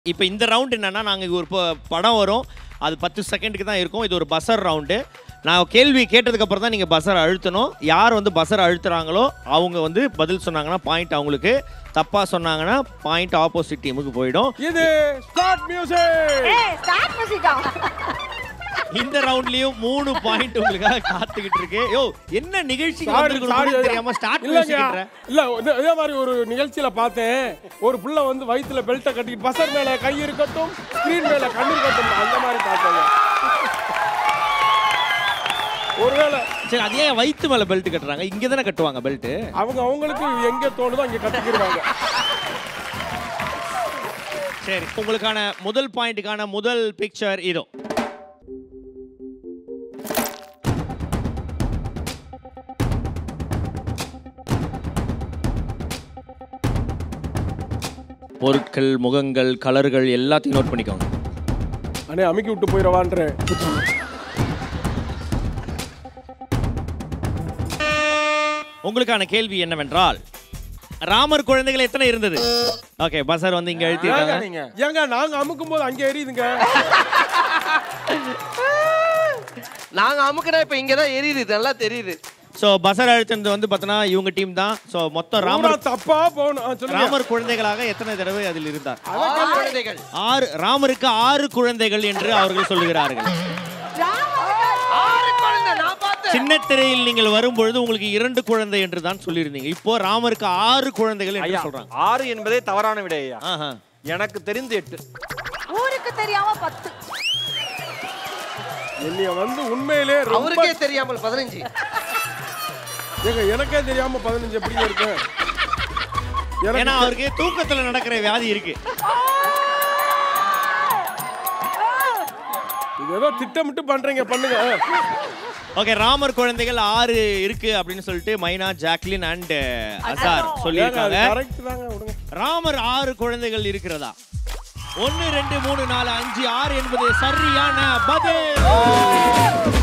இப்போ இந்த ரவுண்ட் என்னன்னா நாங்கள் ஒரு ப- படம் வரும் அது பத்து செகண்டுக்கு தான் இருக்கும் இது ஒரு பஸர் ரவுண்டு நான் கேள்வி கேட்டதுக்கு அப்புறம் தான் நீங்கள் பஸர் அழுத்தணும் யார் வந்து பஸர் அழுத்துறாங்களோ அவங்க வந்து பதில் சொன்னாங்கன்னா பாயிண்ட் அவங்களுக்கு தப்பாக சொன்னாங்கன்னா பாயிண்ட் ஆப்போசிட் டீமுக்கு போயிடும் இது ஸ்டார்ட் மியூசிக் ஏய் ஸ்டார்ட் மியூசிக்கா இந்த ரவுண்ட்லயும் மூணு பாயிண்ட் உங்களுக்காக காத்துக்கிட்டு இருக்கு யோ என்ன நிகழ்ச்சிக்கு சாரி வந்திருக்கணும் சாரி கூட தெரியாம ஸ்டார்ட் இல்லங்க பண்ணிக்கிற இல்ல இது- இதே மாதிரி ஒரு நிகழ்ச்சியில பார்த்தேன் ஒரு புள்ள வந்து வயித்துல பெல்ட்டை கட்டிட்டு பசர் மேல கை இருக்கட்டும் ஸ்கிரீன் மேல கண்ணு இருக்கட்டும் அந்த மாதிரி பார்த்தேங்க ஒருவேளை சரி அதே ஏன் வயித்து மேல பெல்ட் கட்டுறாங்க இங்க தானே கட்டுவாங்க பெல்ட் அவங்க அவங்களுக்கு எங்க தோணுதோ அங்க கட்டிக்கிடுவாங்க சரி உங்களுக்கான முதல் பாயிண்ட்டுக்கான முதல் பிக்சர் இதோ பொருட்கள் முகங்கள் கலர்கள் எல்லாத்தையும் நோட் பண்ணிக்கோங்க அண்ணே அமுக்கி விட்டு போயிடவான்ற உங்களுக்கான கேள்வி என்னவென்றால் ராமர் குழந்தைகள் எத்தனை இருந்தது ஓகே பசர் வந்து இங்க எழுதிருக்காங்க ஏங்க நாங்க அமுக்கும் போது அங்க எரியுதுங்க நாங்க அமுக்குனா இப்ப இங்கதான் எரியுது நல்லா தெரியுது ஸோ பசர் அழுத்தது வந்து பார்த்தோன்னா இவங்க டீம் தான் ஸோ மொத்தம் ராமர் ராமர் தப்பா போகணும் ஆ, சொல்லுங்க ராமர் குழந்தைகளாக எத்தனை தடவை அதில் இருந்தார் ஆறு குழந்தைகள் ஆறு ராமருக்கு ஆறு குழந்தைகள் என்று அவர்கள் சொல்லுகிறார்கள் ஆறு குழந்தை நான் பார்த்தேன் சின்ன திரையில் நீங்கள் வரும்பொழுது உங்களுக்கு இரண்டு குழந்தை என்று தான் சொல்லியிருந்தீங்க இப்போ ராமருக்கு ஆறு குழந்தைகள் என்று ஐயா சொல்றாங்க ஆறு என்பதே தவறான விடை ஐயா ஆஹா. எனக்கு தெரிந்து எட்டு ஊருக்கு தெரியாம பத்து என்னைய வந்து உண்மையிலே ரொம்ப அவருக்கே தெரியாமல் பதினஞ்சு ஏங்க எனக்கே தெரியாம பதினஞ்சு எப்படிங்க இருக்கு ஏன்னா எனக்கு அவருக்கு தூக்கத்துல நடக்கிற வியாதி இருக்கு இது ஏதோ திட்டமிட்டு பண்றீங்க பண்ணுங்க ஓகே ராமர் குழந்தைகள் ஆறு இருக்கு அப்படின்னு சொல்லிட்டு மைனா ஜாக்லின் அண்ட் அசார் சொல்லியிருக்காங்க கரெக்ட் தாங்க விடுங்க ராமர் ஆறு குழந்தைகள் இருக்கிறதா ஒன்னு ரெண்டு மூணு நாலு அஞ்சு ஆறு என்பது சரியான பதில்